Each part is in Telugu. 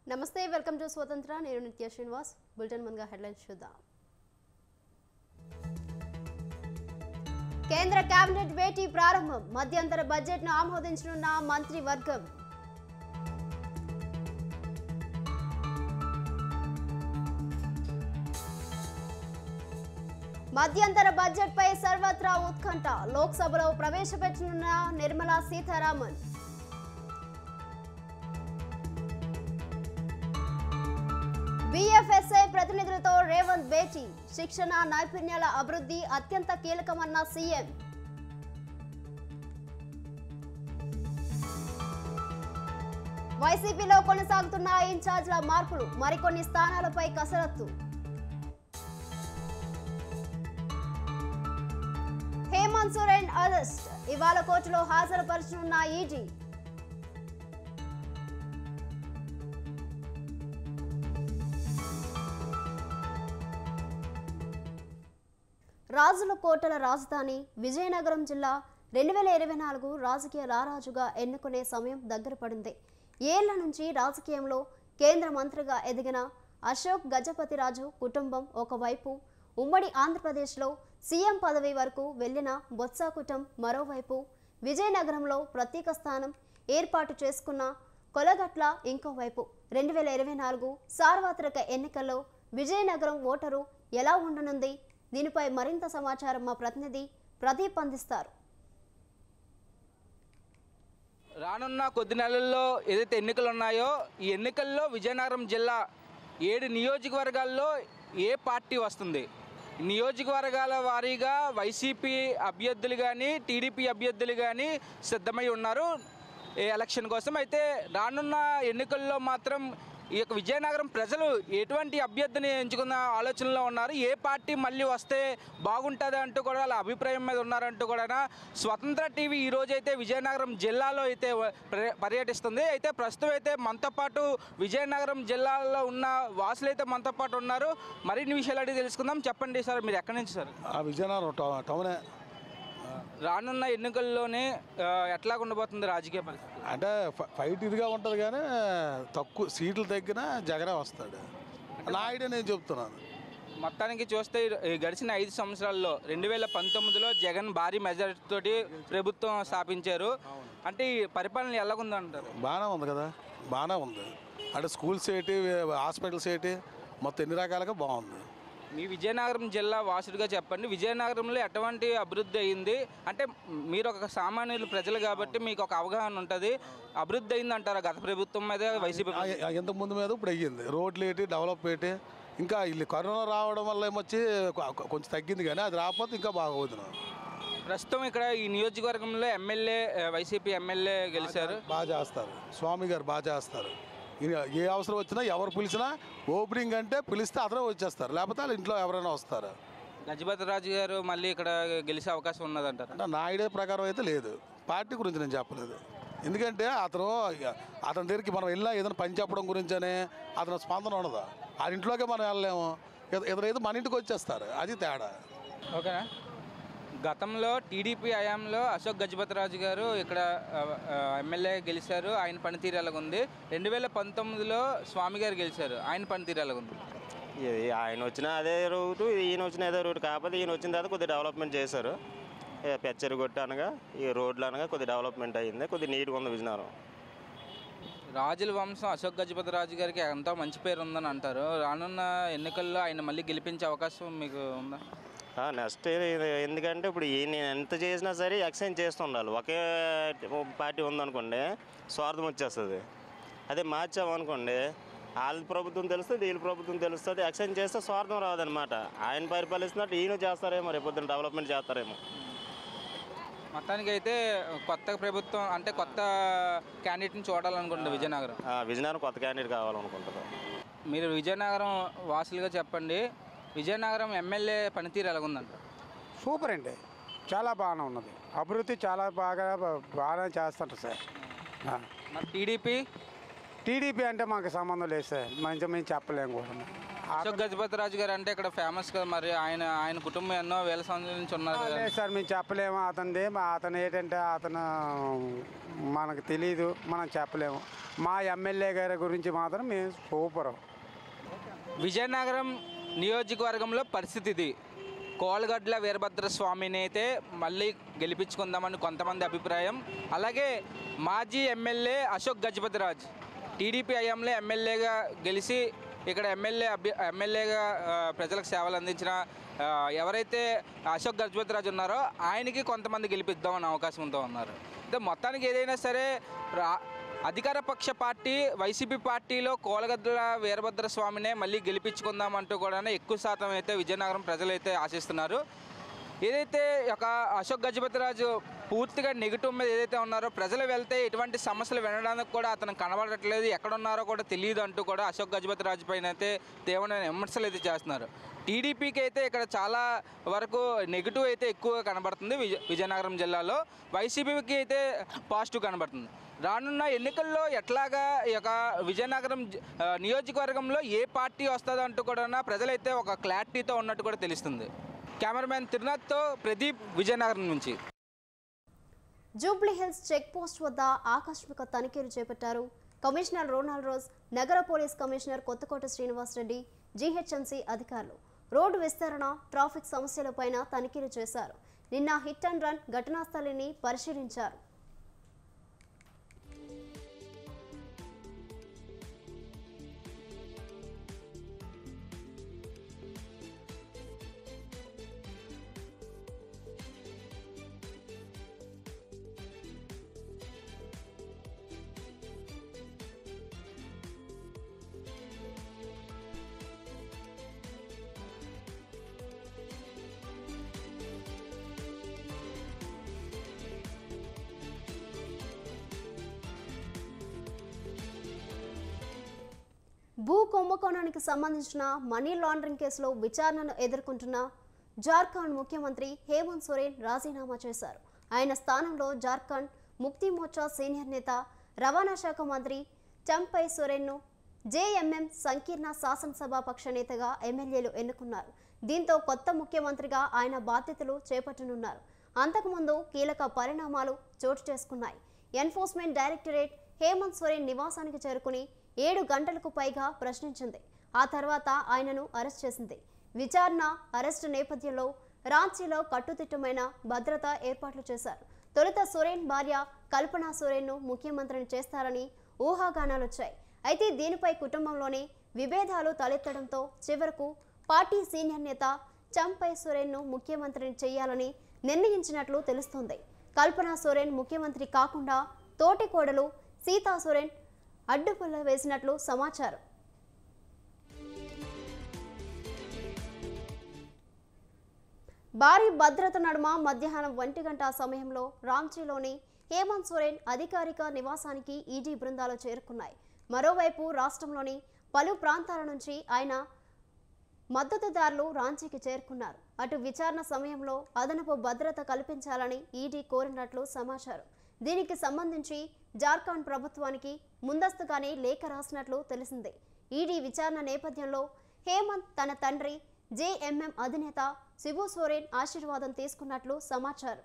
నమస్తే వెల్కమ్ టు స్వతంత్ర నేను నిత్య శ్రీనివాస్ బులెటిన్ ముందుగా హెడ్లైన్స్ చూద్దాం కేంద్ర కేబినెట్ భేటీ ప్రారంభం మధ్యంతర బడ్జెట్ను ఆమోదించనున్న మంత్రి వర్గం మధ్యంతర బడ్జెట్పై సర్వత్రా ఉత్కంఠ లోక్సభలో ప్రవేశపెట్టనున్న నిర్మలా సీతారామన్ బీఎఫ్ఎస్ఐ ప్రతినిధులతో రేవంత్ భేటీ శిక్షణ నైపుణ్యాల అభివృద్ధి అత్యంత కీలకమన్న సీఎం వైసీపీలో కొనసాగుతున్న ఇన్ఛార్జ్ల మార్పులు మరికొన్ని స్థానాలపై కసరత్తు హేమంత్ సోరెన్ అరెస్ట్ ఇవాళ కోర్టులో హాజరుపరచనున్న ఈడీ రాజుల కోటల రాజధాని విజయనగరం జిల్లా రెండు వేల ఇరవై నాలుగు రాజకీయ రారాజుగా ఎన్నుకునే సమయం దగ్గర పడింది ఏళ్ల నుంచి రాజకీయంలో కేంద్ర మంత్రిగా ఎదిగిన అశోక్ గజపతిరాజు కుటుంబం ఒకవైపు ఉమ్మడి ఆంధ్రప్రదేశ్లో సీఎం పదవి వరకు వెళ్లిన బొత్స కుటుంబం మరోవైపు విజయనగరంలో ప్రత్యేక స్థానం ఏర్పాటు చేసుకున్న కొలగట్ల ఇంకోవైపు రెండు వేల ఇరవై నాలుగు సార్వత్రిక ఎన్నికల్లో విజయనగరం ఓటరు ఎలా ఉండనుంది దీనిపై మరింత సమాచారం మా ప్రతినిధి ప్రదీప్ అందిస్తారు రానున్న కొద్ది నెలల్లో ఏదైతే ఎన్నికలు ఉన్నాయో ఈ ఎన్నికల్లో విజయనగరం జిల్లా ఏడు నియోజకవర్గాల్లో ఏ పార్టీ వస్తుంది నియోజకవర్గాల వారీగా వైసీపీ అభ్యర్థులు కానీ టీడీపీ అభ్యర్థులు కానీ సిద్ధమై ఉన్నారు ఈ ఎలక్షన్ కోసం అయితే రానున్న ఎన్నికల్లో మాత్రం ఈ యొక్క విజయనగరం ప్రజలు ఎటువంటి అభ్యర్థిని ఎంచుకున్న ఆలోచనలో ఉన్నారు ఏ పార్టీ మళ్ళీ వస్తే బాగుంటుంది అంటూ కూడా వాళ్ళ అభిప్రాయం మీద ఉన్నారంటూ కూడా స్వతంత్ర టీవీ ఈ రోజు అయితే విజయనగరం జిల్లాలో అయితే పర్య- పర్యటిస్తుంది అయితే ప్రస్తుతం అయితే మనతో పాటు విజయనగరం జిల్లాలో ఉన్న వాసులు అయితే మనతో పాటు ఉన్నారు మరిన్ని విషయాలు అడిగి తెలుసుకుందాం చెప్పండి సార్ మీరు ఎక్కడి నుంచి సార్ ఆ విజయనగరం టౌ- టౌనే రానున్న ఎన్నికల్లోనే ఆ, ఎట్లా ఉండబోతుంది రాజకీయ పరిస్థితి అంటే ఫ- ఫైట్ ఇదిగా ఉంటుంది కానీ తక్కువ సీట్లు తగ్గినా జగనే వస్తాడు నాయుడే నేను చెప్తున్నాను మొత్తానికి చూస్తే ఈ గడిచిన ఐదు సంవత్సరాల్లో రెండు వేల పంతొమ్మిదిలో జగన్ భారీ మెజారిటీ తోటి ప్రభుత్వం స్థాపించారు అంటే ఈ పరిపాలన ఎలాగుందంటారు బాగానే ఉంది కదా బాగానే ఉంది అంటే స్కూల్స్ ఏంటి హాస్పిటల్స్ ఏంటి మొత్తం ఎన్ని రకాలుగా బాగుంది మీ విజయనగరం జిల్లా వాసుడిగా చెప్పండి విజయనగరంలో ఎటువంటి అభివృద్ధి అయింది అంటే మీరు ఒక సామాన్యులు ప్రజలు కాబట్టి మీకు ఒక అవగాహన ఉంటుంది అభివృద్ధి అయింది అంటారా గత ప్రభుత్వం మీద వైసీపీ ఆ, ఆ, ఇంతకు ముందు మీద ఇప్పుడు అయ్యింది రోడ్లు ఏంటి డెవలప్ ఏంటి ఇంకా వీళ్ళు కరోనా రావడం వల్ల ఏమొచ్చి కొ- కొ- కొంచెం తగ్గింది కానీ అది రాకపోతే ఇంకా బాగోదు ప్రస్తుతం ఇక్కడ ఈ నియోజకవర్గంలో ఎమ్మెల్యే వైసీపీ ఎమ్మెల్యే గెలిచారు బాగా చేస్తారు స్వామి గారు బాగా చేస్తారు ఈయన ఏ అవసరం వచ్చినా ఎవరు పిలిచినా ఓపెనింగ్ అంటే పిలిస్తే అతనే వచ్చేస్తారు లేకపోతే వాళ్ళ ఇంట్లో ఎవరైనా వస్తారు గజపతి రాజు గారు మళ్ళీ ఇక్కడ గెలిచే అవకాశం ఉన్నదంటారు అంటే నా ఐడియా ప్రకారం అయితే లేదు పార్టీ గురించి నేను చెప్పలేదు ఎందుకంటే అతను ఇక అతని దగ్గరికి మనం వెళ్ళినా ఏదైనా పని చెప్పడం గురించి అని అతను స్పందన ఉండదు ఆ ఇంట్లోకే మనం వెళ్ళలేము ఎదురైతే మన ఇంటికి వచ్చేస్తారు అది తేడా ఓకేనా గతంలో టీడీపీ హయాంలో అశోక్ గజపతిరాజు గారు ఇక్కడ ఆ, ఆ, ఎమ్మెల్యే గెలిచారు ఆయన పనితీరు ఎలాగుంది రెండు వేల పంతొమ్మిదిలో స్వామి గారు గెలిచారు ఆయన పనితీరు ఎలాగుంది ఇది ఆయన వచ్చిన అదే రూటు ఈయన వచ్చిన అదే రూట్ కాకపోతే ఈయన వచ్చిన తర్వాత కొద్దిగా డెవలప్మెంట్ చేశారు ఏ పెచ్చరి కొట్టు అనగా ఈ రోడ్లు అనగా కొద్దిగా డెవలప్మెంట్ అయ్యింది కొద్దిగా నీట్గా ఉంది విజయనగరం రాజుల వంశం అశోక్ గజపతిరాజు గారికి ఎంతో మంచి పేరు ఉందని అంటారు రానున్న ఎన్నికల్లో ఆయన మళ్ళీ గెలిపించే అవకాశం మీకు ఉందా నెక్స్ట్ ఎందుకంటే ఇప్పుడు ఈయన ఎంత చేసినా సరే ఎక్స్చేంజ్ చేస్తూ ఉండాలి ఒకే పార్టీ ఉందనుకోండి స్వార్థం వచ్చేస్తుంది అదే మార్చామనుకోండి వాళ్ళ ప్రభుత్వం తెలుస్తుంది వీళ్ళ ప్రభుత్వం తెలుస్తుంది ఎక్స్చేంజ్ చేస్తే స్వార్థం రాదనమాట ఆయన పరిపాలిస్తున్నట్టు ఈయన చేస్తారేమో రేపు పొద్దున్న డెవలప్మెంట్ చేస్తారేమో మొత్తానికి అయితే కొత్త ప్రభుత్వం అంటే కొత్త క్యాండిడేట్ని చూడాలనుకుంటుంది విజయనగరం ఆ, విజయనగరం కొత్త క్యాండిడేట్ కావాలనుకుంటారు మీరు విజయనగరం వాసులుగా చెప్పండి విజయనగరం ఎమ్మెల్యే పనితీరు ఎలాగుందంట సూపర్ అండి చాలా బాగానే ఉన్నది అభివృద్ధి చాలా బాగా బాగానే చేస్తుంటారు సార్ ఆ. మరి టీడీపీ టీడీపీ అంటే మాకు సంబంధం లేదు సార్ మంచి మేము చెప్పలేము కూడా అశోక్ గజపతి రాజు గారు అంటే ఇక్కడ ఫేమస్ కదా మరి ఆయన ఆయన కుటుంబం ఎన్నో వేల సంవత్సరాల నుంచి ఉన్నారు కదా. లేదు సార్ మేము చెప్పలేము అతనిది మా అతను ఏంటంటే అతను మనకు తెలియదు మనం చెప్పలేము మా ఎమ్మెల్యే గారి గురించి మాత్రం మేము సూపర్ విజయనగరం నియోజకవర్గంలో పరిస్థితి ఇది కోలగడ్ల వీరభద్ర స్వామిని అయితే మళ్ళీ గెలిపించుకుందామని కొంతమంది అభిప్రాయం అలాగే మాజీ ఎమ్మెల్యే అశోక్ గజపతిరాజ్ టీడీపీ హయాంలో ఎమ్మెల్యేగా గెలిచి ఇక్కడ ఎమ్మెల్యే అభ్య ఎమ్మెల్యేగా ఆ, ప్రజలకు సేవలు అందించిన ఆ, ఎవరైతే అశోక్ గజపతిరాజు ఉన్నారో ఆయనకి కొంతమంది గెలిపిద్దామని అవకాశం ఉందో ఉన్నారు అయితే మొత్తానికి ఏదైనా సరే రా అధికార పక్ష పార్టీ వైసీపీ పార్టీలో కోలగద్దుల వీరభద్ర స్వామినే మళ్ళీ గెలిపించుకుందామంటూ కూడా ఎక్కువ శాతం అయితే విజయనగరం ప్రజలైతే ఆశిస్తున్నారు ఏదైతే ఒక అశోక్ గజపతిరాజు పూర్తిగా నెగిటివ్ మీద ఏదైతే ఉన్నారో ప్రజలు వెళ్తే ఎటువంటి సమస్యలు వినడానికి కూడా అతను కనబడట్లేదు ఎక్కడున్నారో కూడా తెలియదు అంటూ కూడా అశోక్ గజపతిరాజు పైన అయితే తీవ్రమైన విమర్శలు అయితే చేస్తున్నారు టీడీపీకి అయితే ఇక్కడ చాలా వరకు నెగిటివ్ అయితే ఎక్కువగా కనబడుతుంది విజయ విజయనగరం జిల్లాలో వైసీపీకి అయితే పాజిటివ్ కనబడుతుంది రానున్న ఎన్నికల్లో ఎట్లాగా ఈ యొక్క విజయనగరం జ- ఆ, నియోజకవర్గంలో ఏ పార్టీ వస్తుందో అంటూ కూడా ప్రజలైతే ఒక క్లారిటీతో ఉన్నట్టు కూడా తెలుస్తుంది కెమెరామ్యాన్ తిరునాథ్తో ప్రదీప్ విజయనగరం నుంచి జూబ్లీ హిల్స్ చెక్ పోస్ట్ వద్ద ఆకస్మిక తనిఖీలు చేపట్టారు కమిషనర్ రోనాల్డ్ రోజ్ నగర police commissioner Kothakota Srinivasareddy GHMC అధికారులు రోడ్డు విస్తరణ ట్రాఫిక్ సమస్యలపైన తనిఖీలు చేశారు నిన్న హిట్ అండ్ రన్ ఘటనా స్థలిని పరిశీలించారు భూ కుంభకోణానికి సంబంధించిన మనీ లాండరింగ్ కేసులో విచారణను ఎదుర్కొంటున్న జార్ఖండ్ ముఖ్యమంత్రి హేమంత్ సోరెన్ రాజీనామా చేశారు ఆయన స్థానంలో జార్ఖండ్ ముక్తి మోర్చా సీనియర్ నేత రవాణా శాఖ మంత్రి చంపై సోరెన్ను జేఎంఎం సంకీర్ణ శాసనసభ పక్ష నేతగా ఎమ్మెల్యేలు ఎన్నుకున్నారు దీంతో కొత్త ముఖ్యమంత్రిగా ఆయన బాధ్యతలు చేపట్టనున్నారు అంతకుముందు కీలక పరిణామాలు చోటు చేసుకున్నాయి ఎన్ఫోర్స్మెంట్ డైరెక్టరేట్ హేమంత్ సోరెన్ నివాసానికి చేరుకుని ఏడు గంటలకు పైగా ప్రశ్నించింది ఆ తర్వాత ఆయనను అరెస్ట్ చేసింది విచారణ అరెస్టు నేపథ్యంలో రాంచీలో కట్టుదిట్టమైన భద్రత ఏర్పాట్లు చేశారు తొలుత సోరెన్ భార్య కల్పనా సోరెన్ను ముఖ్యమంత్రిని చేస్తారని ఊహాగానాలొచ్చాయి అయితే దీనిపై కుటుంబంలోనే విభేదాలు తలెత్తడంతో చివరకు పార్టీ సీనియర్ నేత చంపై సోరెన్ను ముఖ్యమంత్రిని చేయాలని నిర్ణయించినట్లు తెలుస్తోంది కల్పనా సోరెన్ ముఖ్యమంత్రి కాకుండా తోటి కోడలు సీతా సోరెన్ అడ్డుపుల్ల వేసినట్లు సమాచారం భారీ భద్రత నడుమ మధ్యాహ్నం ఒంటి గంట సమయంలో రాంచీలోని హేమంత్ సోరెన్ అధికారిక నివాసానికి ఈడీ బృందాలు చేరుకున్నాయి మరోవైపు రాష్ట్రంలోని పలు ప్రాంతాల నుంచి ఆయన మద్దతుదారులు రాంచీకి చేరుకున్నారు అటు విచారణ సమయంలో అదనపు భద్రత కల్పించాలని ఈడీ కోరినట్లు సమాచారం దీనికి సంబంధించి జార్ఖండ్ ప్రభుత్వానికి ముందస్తుగానే లేఖ రాసినట్లు తెలిసింది ఈడీ విచారణ నేపథ్యంలో హేమంత్ తన తండ్రి జేఎంఎం అధినేత శిబు సోరెన్ ఆశీర్వాదం తీసుకున్నట్లు సమాచారం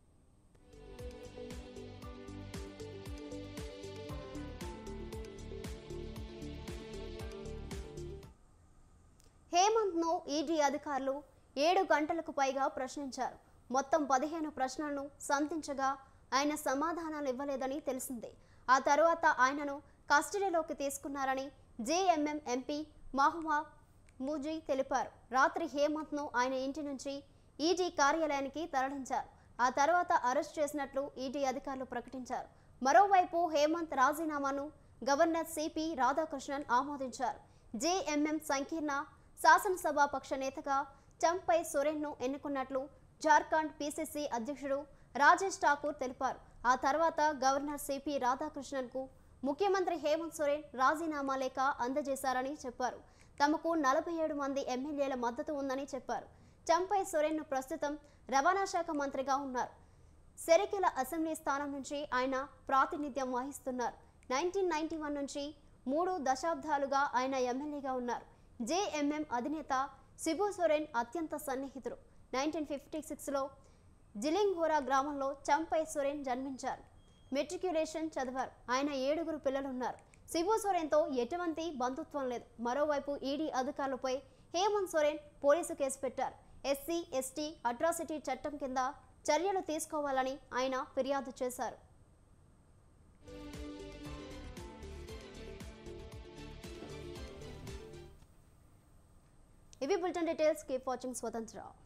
హేమంత్ను ఈడీ అధికారులు ఏడు గంటలకు పైగా ప్రశ్నించారు మొత్తం పదిహేను ప్రశ్నలను సంధించగా ఆయన సమాధానాలు ఇవ్వలేదని తెలిసింది ఆ తరువాత ఆయనను కస్టడీలోకి తీసుకున్నారని జేఎంఎం ఎంపీ మహుమా ముజీ తెలిపారు రాత్రి హేమంత్ను ఆయన ఇంటి నుంచి ఈడీ కార్యాలయానికి తరలించారు ఆ తర్వాత అరెస్ట్ చేసినట్లు ఈడీ అధికారులు ప్రకటించారు మరోవైపు హేమంత్ రాజీనామాను గవర్నర్ సిపి రాధాకృష్ణన్ ఆమోదించారు జేఎంఎం సంకీర్ణ శాసనసభ పక్ష నేతగా చంపై సోరెన్ను ఎన్నుకున్నట్లు జార్ఖండ్ పిసిసి అధ్యక్షుడు రాజేష్ ఠాకూర్ తెలిపారు ఆ తర్వాత గవర్నర్ సిపి రాధాకృష్ణన్కు ముఖ్యమంత్రి హేమంత్ సోరెన్ రాజీనామా లేఖ అందజేశారని చెప్పారు తమకు నలభై ఏడు మంది ఎమ్మెల్యేల మద్దతు ఉందని చెప్పారు చంపై సోరెన్ను ప్రస్తుతం రవాణా శాఖ మంత్రిగా ఉన్నారు సెరికెల అసెంబ్లీ స్థానం నుంచి ఆయన ప్రాతినిధ్యం వహిస్తున్నారు నైన్టీన్ నైన్టీ వన్ నుంచి మూడు దశాబ్దాలుగా ఆయన ఎమ్మెల్యేగా ఉన్నారు జేఎంఎం అధినేత సిబు సోరెన్ అత్యంత సన్నిహితుడు నైన్టీన్ ఫిఫ్టీ సిక్స్లో జిలింఘోరా గ్రామంలో చంపై సోరెన్ జన్మించారు మెట్రిక్యులేషన్ చదివారు ఆయన ఏడుగురు పిల్లలున్నారు సిబు సోరెన్తో ఎటువంటి బంధుత్వం లేదు మరోవైపు ఈడీ అధికారులపై హేమంత్ సోరెన్ పోలీసు కేసు పెట్టారు ఎస్సీ ఎస్టీ అట్రాసిటీ చట్టం కింద చర్యలు తీసుకోవాలని ఆయన ఫిర్యాదు చేశారు ఇవి బులెటిన్ డీటెయిల్స్ కీప్ వాచింగ్ స్వతంత్ర